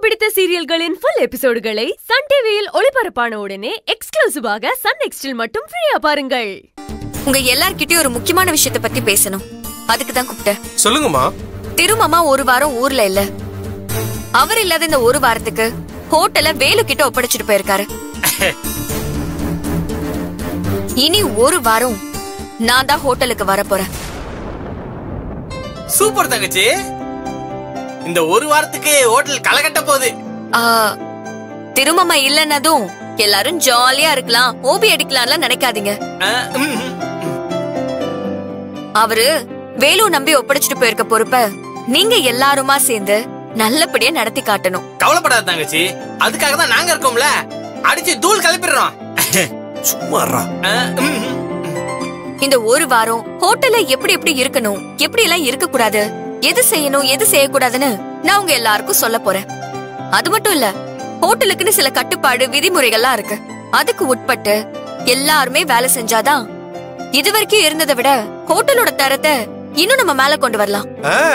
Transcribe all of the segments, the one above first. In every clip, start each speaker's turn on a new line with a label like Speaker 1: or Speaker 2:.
Speaker 1: பிடித்த சீரியல்களின் full எபிசோடுகளை Sun டிவியில் ஒளிபரப்பான உடனே எக்ஸ்க்ளூசிவாக சன் நெக்ஸ்டில் மட்டும் ஃப்ரீயா பாருங்கள்
Speaker 2: உங்க எல்லார்கிட்டயும் ஒரு முக்கியமான விஷயத்த பத்தி பேசணும் அதுக்கு தான் கூப்பிட்டேன்
Speaker 3: சொல்லுங்கம்மா
Speaker 2: திருமாமா ஒரு வாரம் ஊர்ல இல்ல அவர் இல்லாத இந்த ஒரு வாரத்துக்கு ஹோட்டல வேலு கிட்ட ஒப்படைச்சிட்டு போயிருக்காரு இனி ஒரு வாரம் நான் தான் ஹோட்டலுக்கு வர போறேன்
Speaker 3: சூப்பர் தங்கச்சி இந்த ஒரு வாரத்துக்கு ஹோட்டல் களைகட்ட போகுது
Speaker 2: ஆ, திருமாமா இல்லைன்னதும் எல்லாரும் ஜாலியா இருக்கலாம் ஓபி அடிக்கலாம்லாம் நினைக்காதீங்க
Speaker 3: அஹ், ம், ம்.
Speaker 2: அவரு வேலு நம்பி ஒப்படைச்சிட்டு போயிருக்க பொறுப்ப நீங்க எல்லாருமா சேர்ந்து நல்லபடியா நடத்தி காட்டணும்
Speaker 3: கவலைப்படாத தங்கச்சி அதுக்காக தான் நாங்க இருக்கோம்ல அடிச்சு தூள் கிளப்பிடுறோம்
Speaker 4: சும்மாறா
Speaker 3: அஹ், ம், ம்.
Speaker 2: இந்த ஒரு வாரம் ஹோட்டல்ல எப்படி எப்படி இருக்கணும் எப்படி எல்லாம் இருக்க கூடாது எது செய்யணும் எது செய்யக்கூடாதுன்னு நான் உங்க எல்லாருக்கும் சொல்ல போறேன் அது மட்டும் இல்ல ஹோட்டலுக்குன்னு சில கட்டுப்பாடு விதிமுறைகள்லாம் இருக்கு அதுக்கு உட்பட்டு எல்லாருமே வேலை செஞ்சாதான் இது வரைக்கும் இருந்ததை விட ஹோட்டலோட தரத்தை இன்னும் நம்ம மேல கொண்டு வரலாம்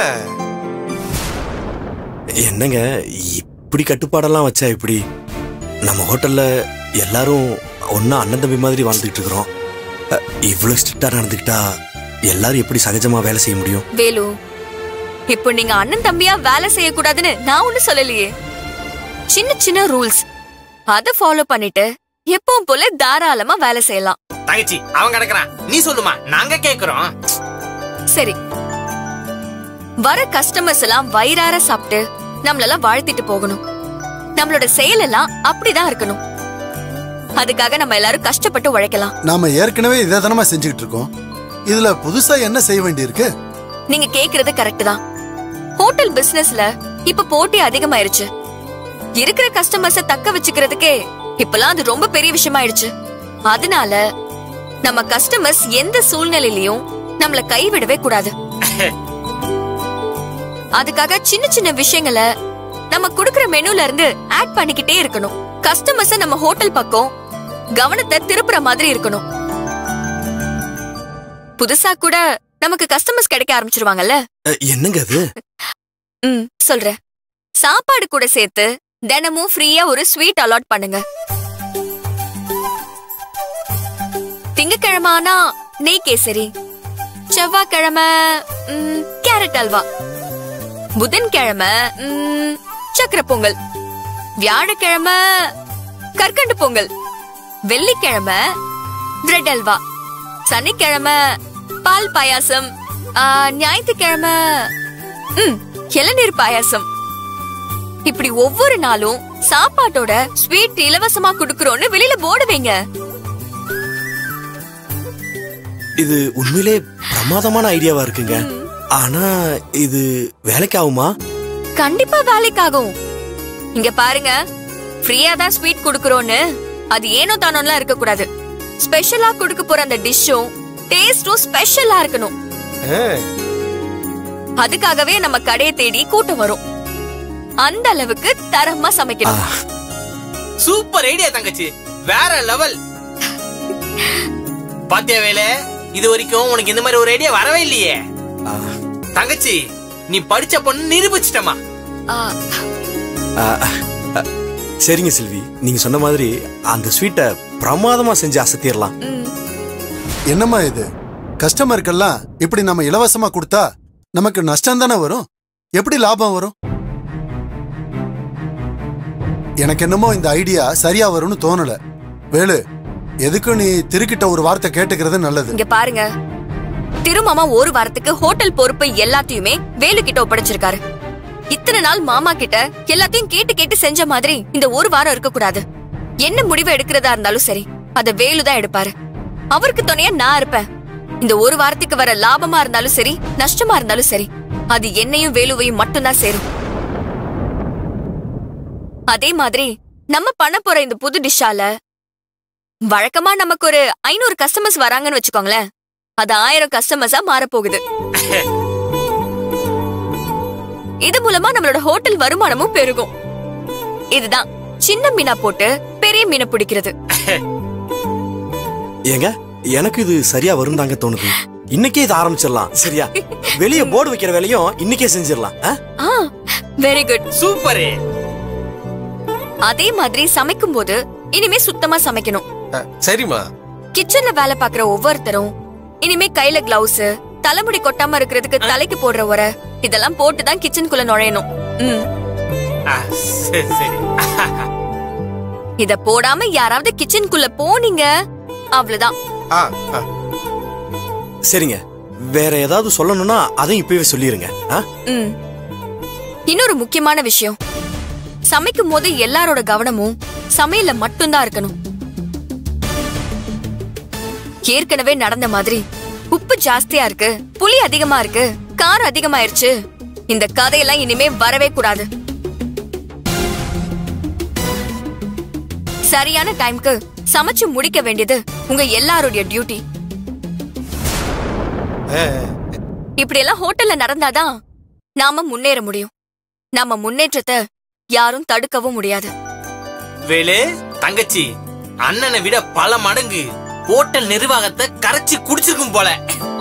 Speaker 4: என்னங்க இப்படி கட்டுப்பாடெல்லாம் வச்சா இப்படி நம்ம ஹோட்டல்ல எல்லாரும் ஒன்னா அண்ணன் தம்பி மாதிரி வாழ்ந்துகிட்டு இருக்கிறோம் அ, இவ்வளவு ஸ்ட்ரிக்டா நடந்துக்கிட்டா எல்லாரும் எப்படி சகஜமா வேலை செய்ய முடியும்
Speaker 2: வேலு இப்போ நீங்க அண்ணன் தம்பியா வேலை செய்யக்கூடாதுன்னு நான் ஒண்ணு சொல்லலையே சின்ன சின்ன ரூல்ஸ் அத ஃபாலோ பண்ணிட்டு எப்பவும் போல தாராளமா வேலை செய்யலாம்
Speaker 3: தங்கச்சி அவன் கிடக்குறான் நீ சொல்லுமா நாங்க கேக்குறோம்
Speaker 2: சரி வர கஸ்டமர்ஸ் எல்லாம் வயிறார சாப்பிட்டு நம்மளெல்லாம் வாழ்த்திட்டு போகணும் நம்மளோட செயல் எல்லாம் அப்படிதான் இருக்கணும் அதுக்காக நம்ம எல்லாரும் கஷ்டப்பட்டு உழைக்கலாம்
Speaker 5: நாம ஏற்கனவே இதை தானமா செஞ்சுக்கிட்டு இருக்கோம் இதுல புதுசா என்ன செய்ய வேண்டியிருக்கு
Speaker 2: நீங்க கேக்குறது கரெக்ட் தான் ஹோட்டல் பிசினஸ்ல இப்ப போட்டி அதிகமாயிருச்சு இருக்கிற கஸ்டமர்ஸ தக்க வச்சுக்கிறதுக்கே இப்பெல்லாம் அது ரொம்ப பெரிய விஷயமாயிடுச்சு அதனால நம்ம கஸ்டமர்ஸ் எந்த சூழ்நிலையிலயும் நம்மள கைவிடவே கூடாது அதுக்காக சின்ன சின்ன விஷயங்களை நம்ம குடுக்கற மெனுல இருந்து ஆட் பண்ணிக்கிட்டே இருக்கணும் கஸ்டமர்ஸ நம்ம ஹோட்டல் பக்கம் கவனத்தை திருப்புற மாதிரி இருக்கணும் புதுசா கூட நமக்கு கஸ்டமர்ஸ் கிடைக்க ஆரம்பிச்சிருவாங்கல்ல
Speaker 4: அ, என்னங்க அது
Speaker 2: ம் சொல்றேன் சாப்பாடு கூட சேர்த்து தினமும் ஃப்ரீயா ஒரு ஸ்வீட் அலாட் பண்ணுங்க திங்கக்கிழமை ஆனா நெய் கேசரி செவ்வாய்க்கிழமை ம், கேரட் அல்வா புதன்கிழமை ம், சக்கரை பொங்கல் வியாழக்கிழமை கற்கண்டு பொங்கல் வெள்ளிக்கிழமை பிரெட் அல்வா சனிக்கிழமை பால் பாயாசம் ஆ, ஞாயிற்றுக்கிழமை ம், இளநீர் பாயாசம் இப்படி ஒவ்வொரு நாளும் சாப்பாட்டோட ஸ்வீட் இலவசமா குடுக்கறோம்னு வெளியில போர்டு வைங்க
Speaker 4: இது உண்மையிலே பிரமாதமான ஐடியாவா இருக்குங்க ஆனா இது வேலைக்கு ஆகுமா
Speaker 2: கண்டிப்பா வேலைக்காகும் இங்க பாருங்க ஃப்ரீயா தான் ஸ்வீட் குடுக்கறோம்னு அது ஏனோ தானோலாம் இருக்க கூடாது ஸ்பெஷலா குடுக்க போற அந்த டிஷ்ஷும் டேஸ்டும் ஸ்பெஷலா இருக்கணும் அதுக்காகவே நம்ம கடையை தேடி கூட்டம் வரும் அந்த அளவுக்கு தரமா சமைக்கணும்
Speaker 3: சூப்பர் ஐடியா தங்கச்சி வேற லெவல் பாத்தியா வேலை இது வரைக்கும் உனக்கு இந்த மாதிரி ஒரு ஐடியா வரவே இல்லையே
Speaker 4: ஆ,
Speaker 3: தங்கச்சி நீ படிச்ச பொண்ணு நிரூபிச்சிட்டமா
Speaker 2: ஆ,
Speaker 4: ஆ, ஆ, சரிங்க செல்வி நீங்க சொன்ன மாதிரி அந்த ஸ்வீட்டை பிரமாதமா செஞ்சு அசத்திடலாம்
Speaker 2: ம்.
Speaker 5: என்னம்மா இது கஸ்டமருக்கெல்லாம் இப்படி நம்ம இலவசமா கொடுத்தா நமக்கு நஷ்டம் தானே வரும் எப்படி லாபம் வரும் எனக்கு என்னமோ இந்த ஐடியா சரியா வரும்னு தோணல வேலு எதுக்கும் நீ திருக்கிட்ட ஒரு வார்த்தை கேட்டுக்கிறது நல்லது
Speaker 2: இங்க பாருங்க திருமாமா ஒரு வாரத்துக்கு ஹோட்டல் பொறுப்பு எல்லாத்தையுமே வேலு கிட்ட ஒப்படைச்சிருக்காரு இத்தனை நாள் மாமா கிட்ட எல்லாத்தையும் கேட்டு கேட்டு செஞ்ச மாதிரி இந்த ஒரு வாரம் இருக்க கூடாது என்ன முடிவு எடுக்கிறதா இருந்தாலும் சரி அத வேலு தான் எடுப்பாரு அவருக்கு துணையா நான் இருப்பேன் இந்த ஒரு வாரத்துக்கு வர லாபமா இருந்தாலும் சரி நஷ்டமா இருந்தாலும் சரி அது என்னையும் வேலுவையும் மட்டும்தான் சேரும் அதே மாதிரி நம்ம பண்ண போற இந்த புது டிஷ்ஷால வழக்கமா நமக்கு ஒரு ஐநூறு கஸ்டமர்ஸ் வராங்கன்னு வச்சுக்கோங்களேன் அது ஆயிரம் கஸ்டமர்ஸா மாறப்போகுது இது மூலமா நம்மளோட ஹோட்டல் வருமானமும் பெருகும் இதுதான் சின்ன மீனா போட்டு பெரிய மீனை பிடிக்கிறது
Speaker 4: ஏங்க எனக்கு இது சரியா வரும் தாங்க தோணுது இன்னைக்கே இதை ஆரம்பிச்சிடலாம் சரியா வெளிய போர்டு வைக்கிற வேலையும் இன்னைக்கே செஞ்சிடலாம் ஆ?
Speaker 2: ஆ வெரி குட்
Speaker 3: சூப்பர்
Speaker 2: அதே மாதிரி சமைக்கும் போது இனிமே சுத்தமா சமைக்கணும்
Speaker 6: அ, சரிம்மா
Speaker 2: கிச்சன்ல வேலை பாக்குற ஒவ்வொருத்தரும் இனிமே கையில கிளவுஸ் தலைமுடி கொட்டாம இருக்கிறதுக்கு தலைக்கு போடுற உரை இதெல்லாம் போட்டுதான் கிச்சனுக்குள்ள நுழையணும் ம்.
Speaker 3: ஆ, சரி சரி
Speaker 2: இத போடாம யாராவது கிச்சனுக்குள்ள போனீங்க அவ்வளவுதான்
Speaker 6: ஆ ஆ.
Speaker 4: சரிங்க வேற ஏதாவது சொல்லணும்னா அதையும் இப்பவே சொல்லிருங்க ஆ?
Speaker 2: ம். இன்னொரு முக்கியமான விஷயம் சமைக்கும் போது எல்லாரோட கவனமும் சமையல்ல மட்டும்தான் இருக்கணும் ஏற்கனவே நடந்த மாதிரி உப்பு ஜாஸ்தியா இருக்கு புளி அதிகமா இருக்கு காரம் அதிகமாயிருச்சு இந்த கதையெல்லாம் இனிமே வரவே கூடாது சரியான டைம்க்கு சமைச்சு முடிக்க வேண்டியது உங்க எல்லாருடைய டியூட்டி இப்படி எல்லாம் ஹோட்டல்ல நடந்தாதான் நாம முன்னேற முடியும் நம்ம முன்னேற்றத்தை யாரும் தடுக்கவும் முடியாது
Speaker 3: வேலு தங்கச்சி அண்ணனை விட பல மடங்கு ஹோட்டல் நிர்வாகத்தை கரைச்சு குடிச்சிருக்கும் போல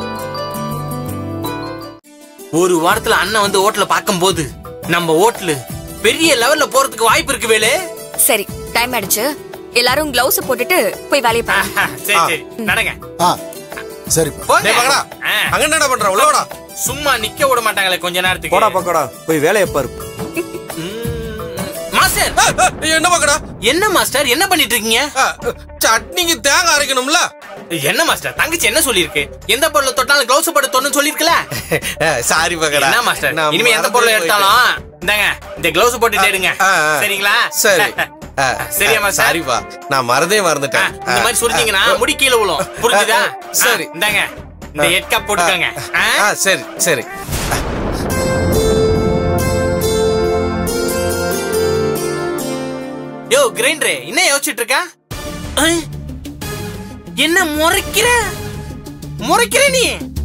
Speaker 3: ஒரு வாரத்துல அண்ணன் வந்து ஹோட்டல பார்க்கும்போது நம்ம ஹோட்டலு பெரிய லெவல்ல போறதுக்கு வாய்ப்பு இருக்கு வேலு
Speaker 2: சரி டைம் ஆயிடுச்சு எல்லாரும் கிளவுஸ் போட்டுட்டு போய் வேலையை பாருங்க
Speaker 3: சரி சரி நடங்க
Speaker 5: ஆ சரிப்பா
Speaker 3: போங்க.
Speaker 6: டேய் மகனா
Speaker 3: ஆ.
Speaker 6: அங்க என்னடா பண்ற உள்ளோடா
Speaker 3: சும்மா நிக்க விட மாட்டாங்களே கொஞ்ச நேரத்துக்கு
Speaker 4: போடா பக்கோடா போய் வேலையை பாரு
Speaker 3: ம், மாஸ்டர்
Speaker 6: என்ன பாக்கடா
Speaker 3: என்ன மாஸ்டர் என்ன பண்ணிட்டு இருக்கீங்க
Speaker 6: சட்னிக்கு தேங்காய் அரைக்கணும்ல
Speaker 3: என்ன மாஸ்டர் தங்கச்சி என்ன சொல்லிருக்கு எந்த பொருளை தொட்டாலும் கிளவுஸ் போட்டு தொன்னு சொல்லிருக்கல
Speaker 6: சாரி பக்கடா
Speaker 3: என்ன மாஸ்டர்
Speaker 6: நான்
Speaker 3: இனிமே எந்த
Speaker 6: மறந்து
Speaker 3: பொருளை
Speaker 6: போயிட்டேன்.
Speaker 3: எடுத்தாலும் இந்தாங்க இந்த கிளவுஸ் போட்டுட்டு எடுங்க
Speaker 6: ஆ, ஆ.
Speaker 3: சரிங்களா
Speaker 6: சரி ஆ,
Speaker 3: சரியா மாஸ்டர்
Speaker 6: சாரிப்பா நான் மறந்தே
Speaker 3: ஆ,
Speaker 6: மறந்துட்டேன்
Speaker 3: இந்த மாதிரி சொல்லிட்டீங்கன்னா முடி கீழே விழும் புரிஞ்சுதா
Speaker 6: ஆ, ஆ, சரி.
Speaker 3: ஆ, இந்தாங்க இந்த ஹெட் கப் போட்டுக்கோங்க ஆ?
Speaker 6: ஆ சரி சரி
Speaker 3: யோ கிரைண்டரே என்ன யோசிச்சுட்டு இருக்க ஆ? என்ன முறைக்கிற முறைக்கிற நீ